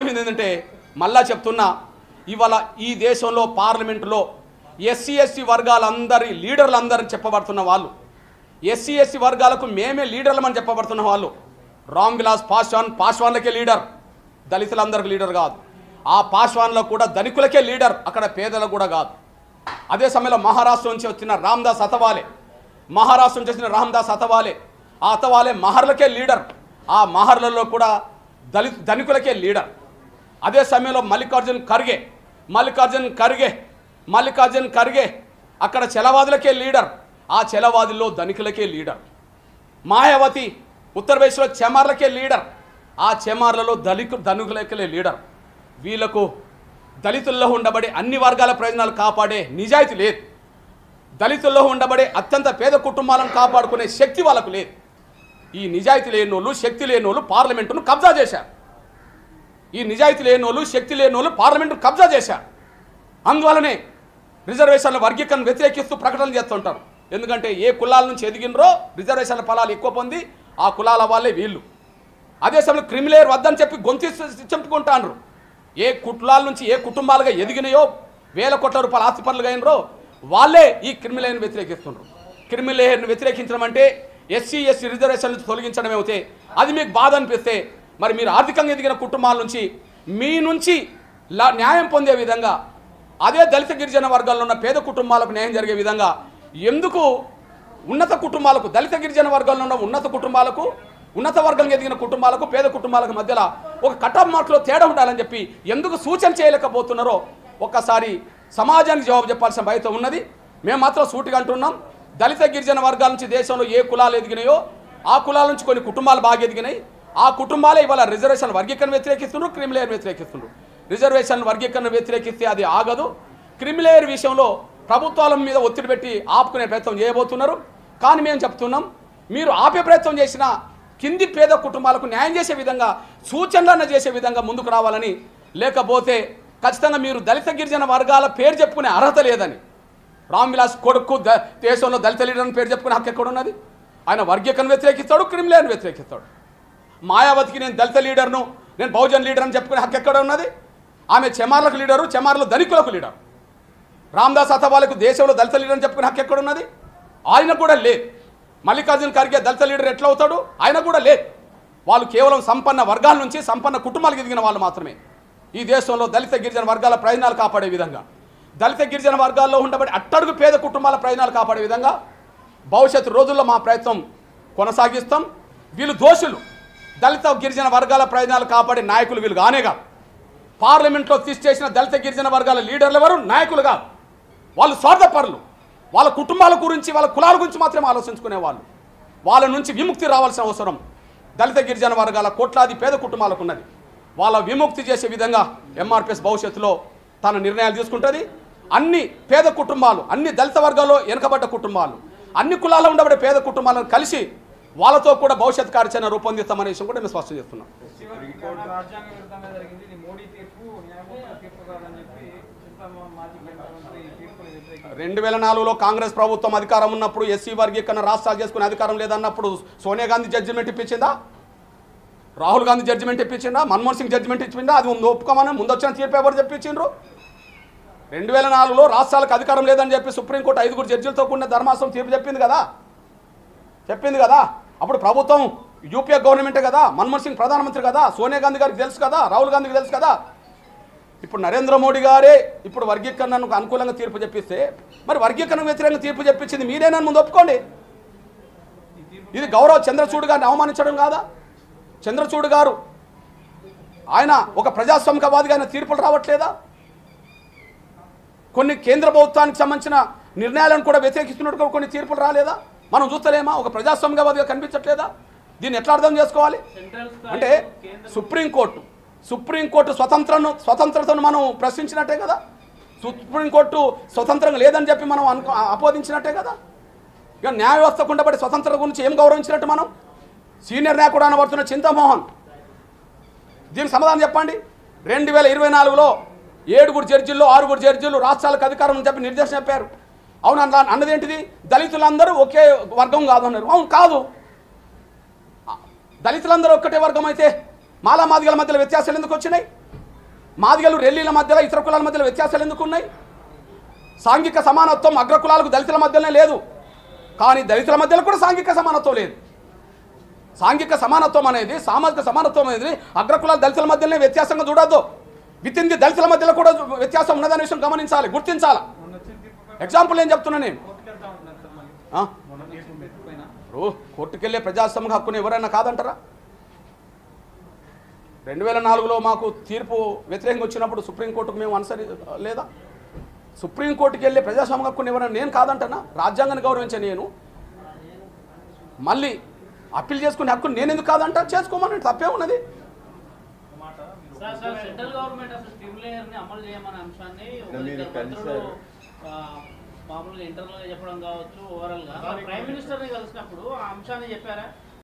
చెప్పాలనుకునేది ఏంటంటే మళ్ళా చెప్తున్నా ఇవాళ ఈ దేశంలో పార్లమెంటులో ఎస్సీ ఎస్సీ వర్గాలందరి లీడర్లందరూ చెప్పబడుతున్న వాళ్ళు ఎస్సీ ఎస్సీ వర్గాలకు మేమే లీడర్లమని చెప్పబడుతున్న వాళ్ళు రామ్ విలాస్ పాస్వాన్ పాస్వాన్లకే లీడర్ దళితులందరికీ లీడర్ కాదు ఆ పాస్వాన్లో కూడా ధనికులకే లీడర్ అక్కడ పేదలకు కూడా కాదు అదే సమయంలో మహారాష్ట్ర నుంచి వచ్చిన రామ్దాస్ అతవాలే మహారాష్ట్ర నుంచి వచ్చిన రామ్దాస్ అతవాలే ఆ అతవాలే మహర్లకే లీడర్ ఆ మహర్లలో కూడా దళిత ధనికులకే లీడర్ అదే సమయంలో మల్లికార్జున్ ఖర్గే మల్లికార్జున్ ఖర్గే మల్లికార్జున్ ఖర్గే అక్కడ చెలవాదులకే లీడర్ ఆ చెలవాదుల్లో ధనికులకే లీడర్ మాయావతి ఉత్తరప్రదేశ్లో చెమార్లకే లీడర్ ఆ చెమార్లలో దళికు ధనుకులకే లీడర్ వీళ్ళకు దళితుల్లో ఉండబడే అన్ని వర్గాల ప్రయోజనాలు కాపాడే నిజాయితీ లేదు దళితుల్లో ఉండబడే అత్యంత పేద కుటుంబాలను కాపాడుకునే శక్తి వాళ్ళకు లేదు ఈ నిజాయితీ లేని వాళ్ళు శక్తి లేని వాళ్ళు పార్లమెంటును కబ్జా చేశారు ఈ నిజాయితీ లేని వాళ్ళు శక్తి లేని వాళ్ళు పార్లమెంటును కబ్జా చేశారు అందువలనే రిజర్వేషన్ల వర్గీకరణ వ్యతిరేకిస్తూ ప్రకటనలు చేస్తుంటారు ఎందుకంటే ఏ కులాల నుంచి ఎదిగినరో రిజర్వేషన్ల ఫలాలు ఎక్కువ పొంది ఆ కులాల వాళ్ళే వీళ్ళు అదే సమయంలో క్రిమిలేయర్ వద్దని చెప్పి గొంతు చెప్పుకుంటాండ్రు ఏ కులాల నుంచి ఏ కుటుంబాలుగా ఎదిగినాయో వేల కోట్ల రూపాయల ఆస్తిపరులుగా అయినరో వాళ్ళే ఈ క్రిమిలేయర్ని వ్యతిరేకిస్తున్నారు క్రిమిలేయర్ని వ్యతిరేకించడం అంటే ఎస్సీ ఎస్సీ రిజర్వేషన్ నుంచి తొలగించడం అయితే అది మీకు బాధ అనిపిస్తే మరి మీరు ఆర్థికంగా ఎదిగిన కుటుంబాల నుంచి మీ నుంచి లా- న్యాయం పొందే విధంగా అదే దళిత గిరిజన వర్గాల్లో ఉన్న పేద కుటుంబాలకు న్యాయం జరిగే విధంగా ఎందుకు ఉన్నత కుటుంబాలకు దళిత గిరిజన వర్గాల్లో ఉన్న ఉన్నత కుటుంబాలకు ఉన్నత వర్గంగా ఎదిగిన కుటుంబాలకు పేద కుటుంబాలకు మధ్యలో ఒక కటాఫ్ మార్కులో తేడా ఉండాలని చెప్పి ఎందుకు సూచన చేయలేకపోతున్నారో ఒక్కసారి సమాజానికి జవాబు చెప్పాల్సిన బాధ్యత ఉన్నది మేము మాత్రం సూటిగా అంటున్నాం దళిత గిరిజన వర్గాల నుంచి దేశంలో ఏ కులాలు ఎదిగినాయో ఆ కులాల నుంచి కొన్ని కుటుంబాలు బాగా ఎదిగినాయి ఆ కుటుంబాలే ఇవాళ రిజర్వేషన్ వర్గీకరణ వ్యతిరేకిస్తున్నారు క్రిమిలేయర్ వ్యతిరేకిస్తున్నారు రిజర్వేషన్ వర్గీకరణ వ్యతిరేకిస్తే అది ఆగదు క్రిమిలేయర్ విషయంలో ప్రభుత్వాల మీద ఒత్తిడి పెట్టి ఆపుకునే ప్రయత్నం చేయబోతున్నారు కానీ మేము చెప్తున్నాం మీరు ఆపే ప్రయత్నం చేసినా కింది పేద కుటుంబాలకు న్యాయం చేసే విధంగా సూచనలన్న చేసే విధంగా ముందుకు రావాలని లేకపోతే ఖచ్చితంగా మీరు దళిత గిరిజన వర్గాల పేరు చెప్పుకునే అర్హత లేదని రామ్ విలాస్ కొడుకు ద- దేశంలో దళిత లీడర్ అని పేరు చెప్పుకునే హక్కు ఎక్కడ ఉన్నది ఆయన వర్గీకరణ వ్యతిరేకిస్తాడు క్రిమిలేయర్ని వ్యతిరేకిస్తాడు మాయావతికి నేను దళిత లీడర్ను నేను బహుజన్ లీడర్ అని చెప్పుకునే హక్కు ఎక్కడ ఉన్నది ఆమె చెమార్లకు లీడరు చెమార్లు ధనికులకు లీడర్ రామ్దాస్ అథవాలకు దేశంలో దళిత లీడర్ అని చెప్పుకునే హక్కు ఎక్కడ ఉన్నది ఆయన కూడా లేదు మల్లికార్జున ఖర్గే దళిత లీడర్ ఎట్లా అవుతాడు ఆయన కూడా లేదు వాళ్ళు కేవలం సంపన్న వర్గాల నుంచి సంపన్న కుటుంబాలకు ఎదిగిన వాళ్ళు మాత్రమే ఈ దేశంలో దళిత గిరిజన వర్గాల ప్రయోజనాలు కాపాడే విధంగా దళిత గిరిజన వర్గాల్లో ఉండబడి అట్టడుగు పేద కుటుంబాల ప్రయోజనాలు కాపాడే విధంగా భవిష్యత్తు రోజుల్లో మా ప్రయత్నం కొనసాగిస్తాం వీళ్ళు దోషులు దళిత గిరిజన వర్గాల ప్రయోజనాలు కాపాడే నాయకులు వీళ్ళు కానే కాదు పార్లమెంట్లో చేసిన దళిత గిరిజన వర్గాల లీడర్లు ఎవరు నాయకులు కాదు వాళ్ళు స్వార్థపరులు వాళ్ళ కుటుంబాల గురించి వాళ్ళ కులాల గురించి మాత్రమే ఆలోచించుకునే వాళ్ళు వాళ్ళ నుంచి విముక్తి రావాల్సిన అవసరం దళిత గిరిజన వర్గాల కోట్లాది పేద కుటుంబాలకు ఉన్నది వాళ్ళ విముక్తి చేసే విధంగా ఎంఆర్పిఎస్ భవిష్యత్తులో తన నిర్ణయాలు తీసుకుంటుంది అన్ని పేద కుటుంబాలు అన్ని దళిత వర్గాల్లో వెనుకబడ్డ కుటుంబాలు అన్ని కులాల్లో ఉండబడే పేద కుటుంబాలను కలిసి వాళ్ళతో కూడా భవిష్యత్ కార్యాచరణ రూపొందిస్తామనే విషయం కూడా మేము స్పష్టం చేస్తున్నాం వర్గీకరణ రాజ్యాంగ విరుద్ధంగా జరిగింది ఇది మోడీ తీర్పు న్యాయమూర్తుల తీర్పు కాదని చెప్పి చింతమ్మ మాజీ కేంద్ర మంత్రి తీర్పుని వ్యతిరేకించారు రెండు వేల నాలుగులో కాంగ్రెస్ ప్రభుత్వం అధికారం ఉన్నప్పుడు ఎస్సీ వర్గీకరణ రాష్ట్రాలు చేసుకునే అధికారం లేదన్నప్పుడు సోనియా గాంధీ జడ్జిమెంట్ ఇప్పించిందా రాహుల్ గాంధీ జడ్జిమెంట్ ఇప్పించిందా మన్మోహన్ సింగ్ జడ్జిమెంట్ ఇచ్చిందా అది ముందు ఒప్పుకోమని ముందు వచ్చిన తీర్పు ఎవరు చెప్పించిండ్రు రెండు వేల నాలుగులో రాష్ట్రాలకు అధికారం లేదని చెప్పి సుప్రీంకోర్టు ఐదుగురు జడ్జిలతో కూడిన ధర్మాసనం తీర్పు చెప్పింది కదా చెప్పింది కదా అప్పుడు ప్రభుత్వం యూపీఏ గవర్నమెంటే కదా మన్మోహన్ సింగ్ ప్రధానమంత్రి కదా సోనియా గాంధీ గారికి తెలుసు కదా రాహుల్ గాంధీకి తెలుసు కదా ఇప్పుడు నరేంద్ర మోడీ గారే ఇప్పుడు వర్గీకరణకు అనుకూలంగా తీర్పు చెప్పిస్తే మరి వర్గీకరణ వ్యతిరేకంగా తీర్పు చెప్పించింది మీరేనని ముందు ఒప్పుకోండి ఇది గౌరవ్ చంద్రచూడ్ గారిని అవమానించడం కాదా చంద్రచూడ్ గారు ఆయన ఒక ప్రజాస్వామికవాదిగా ఆయన తీర్పులు రావట్లేదా కొన్ని కేంద్ర ప్రభుత్వానికి సంబంధించిన నిర్ణయాలను కూడా వ్యతిరేకిస్తున్నట్టు కూడా కొన్ని తీర్పులు రాలేదా మనం చూస్తలేమా ఒక ప్రజాస్వామికవాదిగా కనిపించట్లేదా దీన్ని ఎట్లా అర్థం చేసుకోవాలి సెంట్రల్ అంటే సుప్రీంకోర్టు సుప్రీంకోర్టు స్వతంత్రను స్వతంత్రతను మనం ప్రశ్నించినట్టే కదా సుప్రీంకోర్టు స్వతంత్రంగా లేదని చెప్పి మనం అనుకో ఆపోదించినట్టే కదా ఇక న్యాయ వ్యవస్థకు ఉండబడి స్వతంత్రత గురించి ఏం గౌరవించినట్టు మనం సీనియర్ నాయకుడు అనబడుతున్న చింతమోహన్ దీనికి సమాధానం చెప్పండి రెండు వేల ఇరవై నాలుగులో ఏడుగురు జడ్జిల్లో ఆరుగురు జడ్జిలు రాష్ట్రాలకు అధికారం అని చెప్పి నిర్దేశం చెప్పారు అవును అన్న అన్నది ఏంటిది దళితులందరూ ఒకే వర్గం కాదు అన్నారు అవును కాదు దళితులందరూ ఒక్కటే వర్గం అయితే మాలా మాదిగల మధ్యలో వ్యత్యాసాలు ఎందుకు వచ్చినాయి మాదిగలు రెల్లీల మధ్యలో ఇతర కులాల మధ్యలో వ్యత్యాసాలు ఎందుకు ఉన్నాయి సాంఘిక సమానత్వం అగ్రకులాలకు దళితుల మధ్యలోనే లేదు కానీ దళితుల మధ్యలో కూడా సాంఘిక సమానత్వం లేదు సాంఘిక సమానత్వం అనేది సామాజిక సమానత్వం అనేది అగ్రకులాల దళితుల మధ్యలోనే వ్యత్యాసంగా చూడొద్దు విత్ ఇన్ ది దళితుల మధ్యలో కూడా వ్యత్యాసం ఉన్నదనే విషయం గమనించాలి గుర్తించాలి మొన్న వచ్చిన తీర్పు ఎగ్జాంపుల్ ఏం చెప్తున్నా నేను కోర్టుకి వెళ్తా ఉంటున్నారు సార్ మళ్ళీ ఆ? మొన్న తీర్పు మెట్టుకుపోయినా ఇప్పుడు కోర్టుకెళ్ళే ప్రజాస్వామ్య హక్కును ఎవరైనా కాదంటారా రెండు వేల నాలుగులో మాకు తీర్పు వ్యతిరేకంగా వచ్చినప్పుడు సుప్రీంకోర్టుకు మేము అనుసరి లేదా సుప్రీంకోర్టుకి వెళ్ళే ప్రజాస్వామ్య హక్కును ఎవరైనా నేను కాదంటానా రాజ్యాంగాన్ని గౌరవించే నేను మళ్ళీ అప్పీల్ చేసుకునే హక్కు నేను ఎందుకు కాదంటా చేసుకోమని తప్పే ఉన్నది సార్ సార్ సెంట్రల్ గవర్నమెంట్ అసలు స్టిమ్యులేయర్ ని అమలు చేయమనే అంశాన్ని మీరు ఇద్దరు మంత్రులు కలిశారు. ఆ, మామూలుగా ఇంటర్నల్ గా చెప్పడం కావచ్చు ఓవరాల్ గా ప్రైమ్ మినిస్టర్ ని కలిసినప్పుడు ఆ అంశాన్ని చెప్పారా